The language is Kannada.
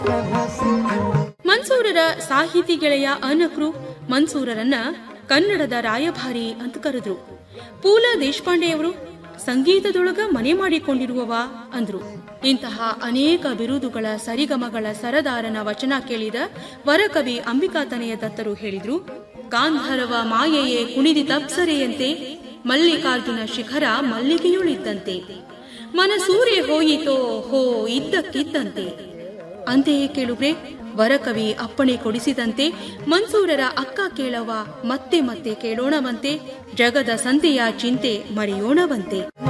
ಮನ್ಸೂರರ ಸಾಹಿತಿ ಗೆಳೆಯ ಅನಕ್ರು ಮನ್ಸೂರರನ್ನ ಕನ್ನಡದ ರಾಯಭಾರಿ ಅಂತ ಕರೆದ್ರು ಪೂಲ ದೇಶಪಾಂಡೆಯವರು ಸಂಗೀತದೊಳಗ ಮನೆ ಮಾಡಿಕೊಂಡಿರುವವ ಅಂದ್ರು ಇಂತಹ ಅನೇಕ ಬಿರುದುಗಳ ಸರಿಗಮಗಳ ಸರದಾರನ ವಚನ ಕೇಳಿದ ವರಕವಿ ಅಂಬಿಕಾತನೆಯ ದತ್ತರು ಹೇಳಿದ್ರು ಗಾಂಧರ್ವ ಮಾಯೆಯೇ ಕುಣಿದಿತಪ್ಸರೆಯಂತೆ ಮಲ್ಲಿಕಾರ್ಜುನ ಶಿಖರ ಮಲ್ಲಿಗೆಯುಳಿದ್ದಂತೆ ಮನಸೂರೆ ಹೋಯಿತೋ ಹೋ ಇದ್ದಕ್ಕಿದ್ದಂತೆ ಅಂತೆಯೇ ಕೇಳುಗ್ರೆ ವರಕವಿ ಅಪ್ಪಣೆ ಕೊಡಿಸಿದಂತೆ ಮನ್ಸೂರರ ಅಕ್ಕ ಕೇಳವ ಮತ್ತೆ ಮತ್ತೆ ಕೇಳೋಣವಂತೆ ಜಗದ ಸಂತೆಯ ಚಿಂತೆ ಮರೆಯೋಣವಂತೆ